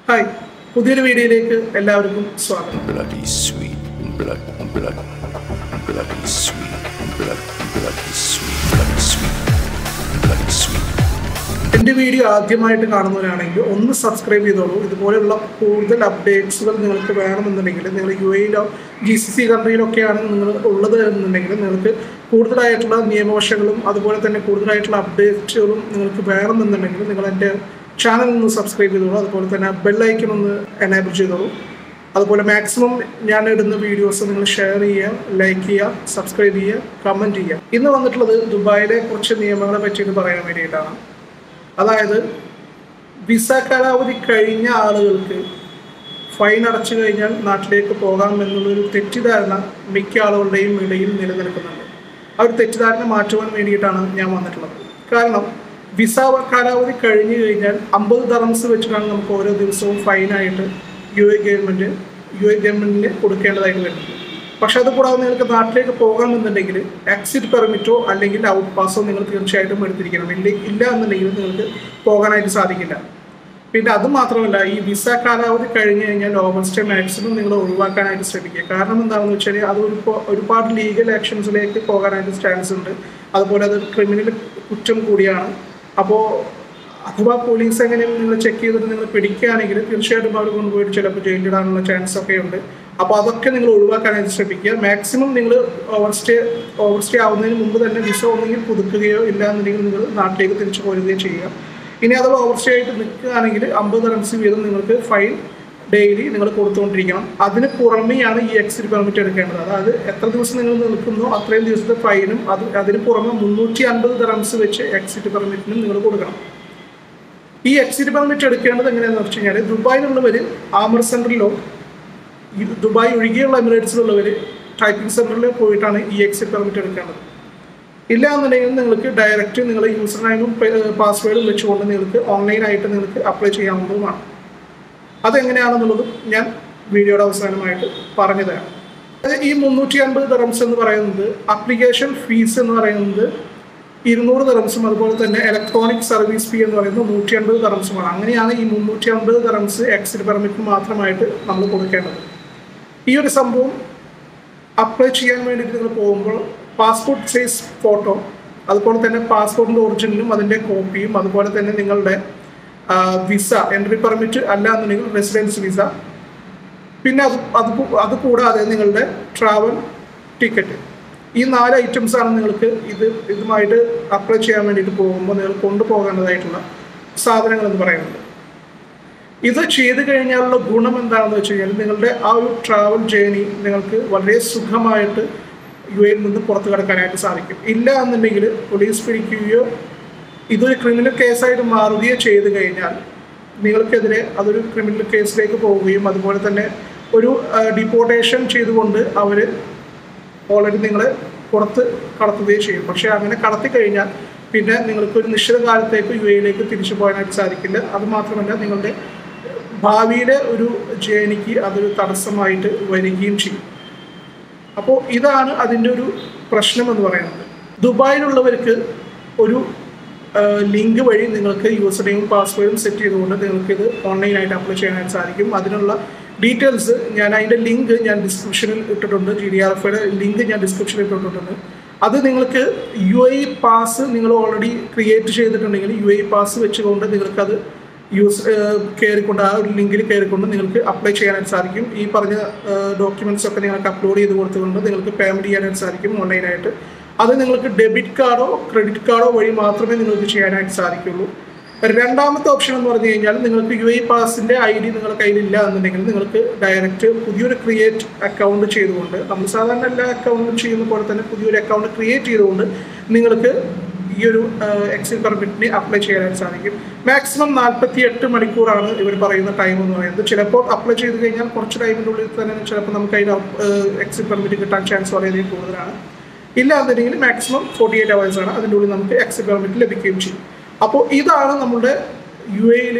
Hi പുതിയൊരു വീഡിയോയിലേക്ക് എല്ലാവർക്കും സ്വാഗതം bloody sweet, blood, blood, bloody sweet, blood, bloody sweet, bloody sweet, bloody sweet. എൻ്റെ വീഡിയോ ആദ്യമായിട്ട് കാണുന്നവരാണെങ്കിൽ ഒന്ന് സബ്സ്ക്രൈബ് ചെയ്തോളൂ ഇതുപോലെയുള്ള കൂടുതൽ അപ്ഡേറ്റ്സുകൾ നിങ്ങൾക്ക് വേണമെന്നുണ്ടെങ്കിൽ നിങ്ങൾ യു എയിലോ ജി സി സി കൺട്രിയിലൊക്കെയാണ് നിങ്ങൾ ഉള്ളത് എന്നുണ്ടെങ്കിൽ നിങ്ങൾക്ക് കൂടുതലായിട്ടുള്ള നിയമവശങ്ങളും അതുപോലെ തന്നെ കൂടുതലായിട്ടുള്ള അപ്ഡേറ്റുകളും നിങ്ങൾക്ക് വേണമെന്നുണ്ടെങ്കിൽ നിങ്ങൾ എൻ്റെ ചാനൽ ഒന്ന് സബ്സ്ക്രൈബ് ചെയ്തോളൂ അതുപോലെ തന്നെ ബെല്ലൈക്കൺ ഒന്ന് എനേബിൾ ചെയ്തോളൂ അതുപോലെ മാക്സിമം ഞാൻ ഇടുന്ന വീഡിയോസ് നിങ്ങൾ ഷെയർ ചെയ്യുക ലൈക്ക് ചെയ്യുക സബ്സ്ക്രൈബ് ചെയ്യുക കമൻറ്റ് ചെയ്യുക ഇന്ന് വന്നിട്ടുള്ളത് ദുബായിലെ കുറച്ച് നിയമങ്ങളെ പറ്റിയിട്ട് പറയാൻ വേണ്ടിയിട്ടാണ് അതായത് വിസ കാലാവധി കഴിഞ്ഞ ആളുകൾക്ക് ഫൈൻ അടച്ചു കഴിഞ്ഞാൽ നാട്ടിലേക്ക് പോകാം എന്നുള്ളൊരു തെറ്റിദ്ധാരണ മിക്ക ആളുകളുടെയും ഇടയിൽ നിലനിൽക്കുന്നുണ്ട് ആ ഒരു തെറ്റിദ്ധാരണ മാറ്റുവാൻ വേണ്ടിയിട്ടാണ് ഞാൻ വന്നിട്ടുള്ളത് കാരണം വിസ കാലാവധി കഴിഞ്ഞു കഴിഞ്ഞാൽ അമ്പത് ദറംസ് വെച്ചിട്ടാണ് നമുക്ക് ഓരോ ദിവസവും ഫൈനായിട്ട് U A government U A ഗവൺമെൻറ്റിന് കൊടുക്കേണ്ടതായിട്ട് വരുന്നത് പക്ഷെ അത് കൂടാതെ നിങ്ങൾക്ക് നാട്ടിലേക്ക് പോകണമെന്നുണ്ടെങ്കിൽ എക്സിറ്റ് പെർമിറ്റോ അല്ലെങ്കിൽ ഔട്ട് പാസോ നിങ്ങൾ തീർച്ചയായിട്ടും എടുത്തിരിക്കണം ഇല്ല ഇല്ല എന്നുണ്ടെങ്കിൽ നിങ്ങൾക്ക് പോകാനായിട്ട് സാധിക്കില്ല പിന്നെ അത് മാത്രമല്ല ഈ വിസ കാലാവധി കഴിഞ്ഞ് കഴിഞ്ഞാൽ ഓവർ സ്റ്റേ മാക്സിമം നിങ്ങൾ ഒഴിവാക്കാനായിട്ട് ശ്രമിക്കുക കാരണം എന്താണെന്ന് വെച്ചാൽ അത് ഒരു ഒരുപാട് ലീഗൽ ആക്ഷൻസിലേക്ക് പോകാനായിട്ട് ചാൻസ് ഉണ്ട് അതുപോലെ അത് ക്രിമിനൽ കുറ്റം കൂടിയാണ് അപ്പോൾ അഥവാ പോലീസ് എങ്ങനെയും നിങ്ങൾ ചെക്ക് ചെയ്തിട്ട് നിങ്ങൾ പിടിക്കുകയാണെങ്കിൽ തീർച്ചയായിട്ടും അവർ കൊണ്ടുപോയിട്ട് ചിലപ്പോൾ ജയിലിടാനുള്ള ചാൻസ് ഒക്കെ ഉണ്ട് അപ്പോൾ അതൊക്കെ നിങ്ങൾ ഒഴിവാക്കാനായിട്ട് ശ്രമിക്കുക മാക്സിമം നിങ്ങൾ ഓവർ സ്റ്റേ ഓവർ സ്റ്റേ ആവുന്നതിന് മുമ്പ് തന്നെ വിസ ഒന്നെങ്കിൽ പുതുക്കുകയോ ഇല്ല എന്നുണ്ടെങ്കിൽ നിങ്ങൾ നാട്ടിലേക്ക് തിരിച്ചു പോരുകയോ ചെയ്യുക ഇനി അഥവാ ഓവർ സ്റ്റേ ആയിട്ട് നിൽക്കുകയാണെങ്കിൽ അമ്പത് റൺസ് വീതം നിങ്ങൾക്ക് ഫൈൻ ഡെയിലി നിങ്ങൾ കൊടുത്തുകൊണ്ടിരിക്കണം അതിന് പുറമെയാണ് ഈ എക്സിറ്റ് പെർമിറ്റ് എടുക്കേണ്ടത് അതായത് എത്ര ദിവസം നിങ്ങൾ നിൽക്കുന്നോ അത്രയും ദിവസത്തെ ഫൈനും അത് അതിന് പുറമെ മുന്നൂറ്റി അൻപത് റൺസ് വെച്ച് എക്സിറ്റ് പെർമിറ്റിനും നിങ്ങൾ കൊടുക്കണം ഈ എക്സിറ്റ് പെർമിറ്റ് എടുക്കേണ്ടത് എങ്ങനെയാണെന്ന് വെച്ച് കഴിഞ്ഞാൽ ദുബായിലുള്ളവർ ആമർ സെൻറ്ററിലോ ഈ ദുബായ് ഒഴികെയുള്ള എമിറേറ്റ്സിലുള്ളവർ ടൈപ്പിംഗ് സെൻറ്ററിൽ പോയിട്ടാണ് ഈ എക്സിറ്റ് പെർമിറ്റ് എടുക്കേണ്ടത് ഇല്ല എന്നുണ്ടെങ്കിൽ നിങ്ങൾക്ക് ഡയറക്റ്റ് നിങ്ങൾ യൂസർ നെയിമും പാസ്വേഡും വെച്ചുകൊണ്ട് നിങ്ങൾക്ക് ഓൺലൈനായിട്ട് നിങ്ങൾക്ക് അപ്ലൈ ചെയ്യാവുന്നതുമാണ് അതെങ്ങനെയാണെന്നുള്ളതും ഞാൻ വീഡിയോയുടെ അവസാനമായിട്ട് പറഞ്ഞു തരാം അതായത് ഈ മുന്നൂറ്റി അൻപത് ദറംസ് എന്ന് പറയുന്നത് അപ്ലിക്കേഷൻ ഫീസ് എന്ന് പറയുന്നത് ഇരുന്നൂറ് ദറംസും അതുപോലെ തന്നെ ഇലക്ട്രോണിക് സർവീസ് ഫീ എന്ന് പറയുന്നത് നൂറ്റി അൻപത് ദറംസുമാണ് അങ്ങനെയാണ് ഈ മുന്നൂറ്റി അൻപത് ദറംസ് എക്സിറ്റ് പെർമിറ്റിന് മാത്രമായിട്ട് നമ്മൾ കൊടുക്കേണ്ടത് ഈ ഒരു സംഭവം അപ്ലൈ ചെയ്യാൻ വേണ്ടിയിട്ട് നിങ്ങൾ പോകുമ്പോൾ പാസ്പോർട്ട് സൈസ് ഫോട്ടോ അതുപോലെ തന്നെ പാസ്പോർട്ടിൻ്റെ ഒറിജിനലും അതിൻ്റെ കോപ്പിയും അതുപോലെ തന്നെ നിങ്ങളുടെ വിസ എൻട്രി പെർമിറ്റ് അല്ല എന്നുണ്ടെങ്കിൽ റെസിഡൻസ് വിസ പിന്നെ അത് അത് കൂ- അത് കൂടാതെ നിങ്ങളുടെ ട്രാവൽ ടിക്കറ്റ് ഈ നാല് ഐറ്റംസ് ആണ് നിങ്ങൾക്ക് ഇത് ഇതുമായിട്ട് അപ്ലൈ ചെയ്യാൻ വേണ്ടിയിട്ട് പോകുമ്പോൾ നിങ്ങൾ കൊണ്ടുപോകേണ്ടതായിട്ടുള്ള സാധനങ്ങൾ എന്ന് പറയുന്നത് ഇത് ചെയ്തു കഴിഞ്ഞാലുള്ള ഗുണം എന്താണെന്ന് വെച്ച് കഴിഞ്ഞാൽ നിങ്ങളുടെ ആ ഒരു ട്രാവൽ ജേണി നിങ്ങൾക്ക് വളരെ സുഖമായിട്ട് യു എയിൽ നിന്ന് പുറത്തു കിടക്കാനായിട്ട് സാധിക്കും ഇല്ല എന്നുണ്ടെങ്കിൽ പോലീസ് പിടിക്കുകയോ ഇതൊരു ക്രിമിനൽ കേസായിട്ട് മാറുകയോ ചെയ്തു കഴിഞ്ഞാൽ നിങ്ങൾക്കെതിരെ അതൊരു ക്രിമിനൽ കേസിലേക്ക് പോവുകയും അതുപോലെ തന്നെ ഒരു ഡിപ്പോർട്ടേഷൻ ചെയ്തുകൊണ്ട് അവർ ഓൾറെഡി നിങ്ങളെ പുറത്ത് കടത്തുകയും ചെയ്യും പക്ഷേ അങ്ങനെ കടത്തി കഴിഞ്ഞാൽ പിന്നെ നിങ്ങൾക്ക് ഒരു നിശ്ചിത കാലത്തേക്ക് യു എയിലേക്ക് തിരിച്ചു പോകാനായിട്ട് സാധിക്കില്ല അത് മാത്രമല്ല നിങ്ങളുടെ ഭാവിയിലെ ഒരു ജേണിക്ക് അതൊരു തടസ്സമായിട്ട് വരികയും ചെയ്യും അപ്പോൾ ഇതാണ് അതിൻ്റെ ഒരു പ്രശ്നം എന്ന് പറയുന്നത് ദുബായിലുള്ളവർക്ക് ഒരു ലിങ്ക് വഴി നിങ്ങൾക്ക് യൂസർ നെയിം പാസ്വേഡും സെറ്റ് ചെയ്തുകൊണ്ട് നിങ്ങൾക്ക് ഇത് ഓൺലൈനായിട്ട് അപ്ലൈ ചെയ്യാനായിട്ട് സാധിക്കും അതിനുള്ള ഡീറ്റെയിൽസ് ഞാൻ അതിൻ്റെ ലിങ്ക് ഞാൻ ഡിസ്ക്രിപ്ഷനിൽ ഇട്ടിട്ടുണ്ട് ജി ഡി ആർ എഫയുടെ ലിങ്ക് ഞാൻ ഡിസ്ക്രിപ്ഷനിൽ ഇട്ടിട്ടുണ്ട് അത് നിങ്ങൾക്ക് യു ഐ പാസ് നിങ്ങൾ ഓൾറെഡി ക്രിയേറ്റ് ചെയ്തിട്ടുണ്ടെങ്കിൽ യു ഐ പാസ് വെച്ചുകൊണ്ട് നിങ്ങൾക്കത് യൂസ് കയറിക്കൊണ്ട് ആ ഒരു ലിങ്കിൽ കയറിക്കൊണ്ട് നിങ്ങൾക്ക് അപ്ലൈ ചെയ്യാനായിട്ട് സാധിക്കും ഈ പറഞ്ഞ ഡോക്യുമെൻറ്റ്സ് ഒക്കെ നിങ്ങൾക്ക് അപ്ലോഡ് ചെയ്ത് കൊടുത്തുകൊണ്ട് നിങ്ങൾക്ക് പേയ്മെൻറ്റ് ചെയ്യാനായിട്ട് സാധിക്കും ഓൺലൈനായിട്ട് അത് നിങ്ങൾക്ക് ഡെബിറ്റ് കാർഡോ ക്രെഡിറ്റ് കാർഡോ വഴി മാത്രമേ നിങ്ങൾക്ക് ചെയ്യാനായിട്ട് സാധിക്കുള്ളൂ രണ്ടാമത്തെ ഓപ്ഷൻ എന്ന് പറഞ്ഞു കഴിഞ്ഞാൽ നിങ്ങൾക്ക് യു ഐ പാസിൻ്റെ ഐ ഡി നിങ്ങളുടെ കയ്യിലില്ല എന്നുണ്ടെങ്കിൽ നിങ്ങൾക്ക് ഡയറക്റ്റ് പുതിയൊരു ക്രിയേറ്റ് അക്കൗണ്ട് ചെയ്തുകൊണ്ട് നമ്മൾ സാധാരണ എല്ലാ അക്കൗണ്ടും ചെയ്യുന്ന പോലെ തന്നെ പുതിയൊരു അക്കൗണ്ട് ക്രിയേറ്റ് ചെയ്തുകൊണ്ട് നിങ്ങൾക്ക് ഈ ഒരു എക്സിൽ പെർമിറ്റിന് അപ്ലൈ ചെയ്യാനായിട്ട് സാധിക്കും മാക്സിമം നാൽപ്പത്തി എട്ട് മണിക്കൂറാണ് ഇവർ പറയുന്ന ടൈം എന്ന് പറയുന്നത് ചിലപ്പോൾ അപ്ലൈ ചെയ്ത് കഴിഞ്ഞാൽ കുറച്ച് ടൈമിൻ്റെ ഉള്ളിൽ തന്നെ ചിലപ്പോൾ നമുക്ക് അതിന് എക്സിൽ പെർമിറ്റ് കിട്ടാൻ ചാൻസ് വളരെയധികം കൂടുതലാണ് ഇല്ല എന്നുണ്ടെങ്കിൽ മാക്സിമം ഫോർട്ടി എയ്റ്റ് അവേഴ്സ് ആണ് അതിൻ്റെ ഉള്ളിൽ നമുക്ക് എക്സിൽ പെർമിറ്റ് ലഭിക്കുകയും ചെയ്യും അപ്പോൾ ഇതാണ് നമ്മുടെ യു എയിൽ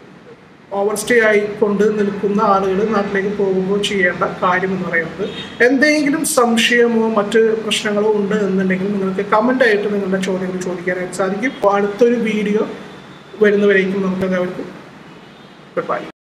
ഓവർ സ്റ്റേ ആയിക്കൊണ്ട് നിൽക്കുന്ന ആളുകൾ നാട്ടിലേക്ക് പോകുമ്പോൾ ചെയ്യേണ്ട കാര്യം എന്ന് പറയുന്നത് എന്തെങ്കിലും സംശയമോ മറ്റ് പ്രശ്നങ്ങളോ ഉണ്ട് എന്നുണ്ടെങ്കിൽ നിങ്ങൾക്ക് കമൻ്റ് ആയിട്ട് നിങ്ങളുടെ ചോദ്യങ്ങൾ ചോദിക്കാനായിട്ട് സാധിക്കും അപ്പോൾ അടുത്തൊരു വീഡിയോ വരുന്നവരേക്കും നമുക്ക് എല്ലാവർക്കും ബൈ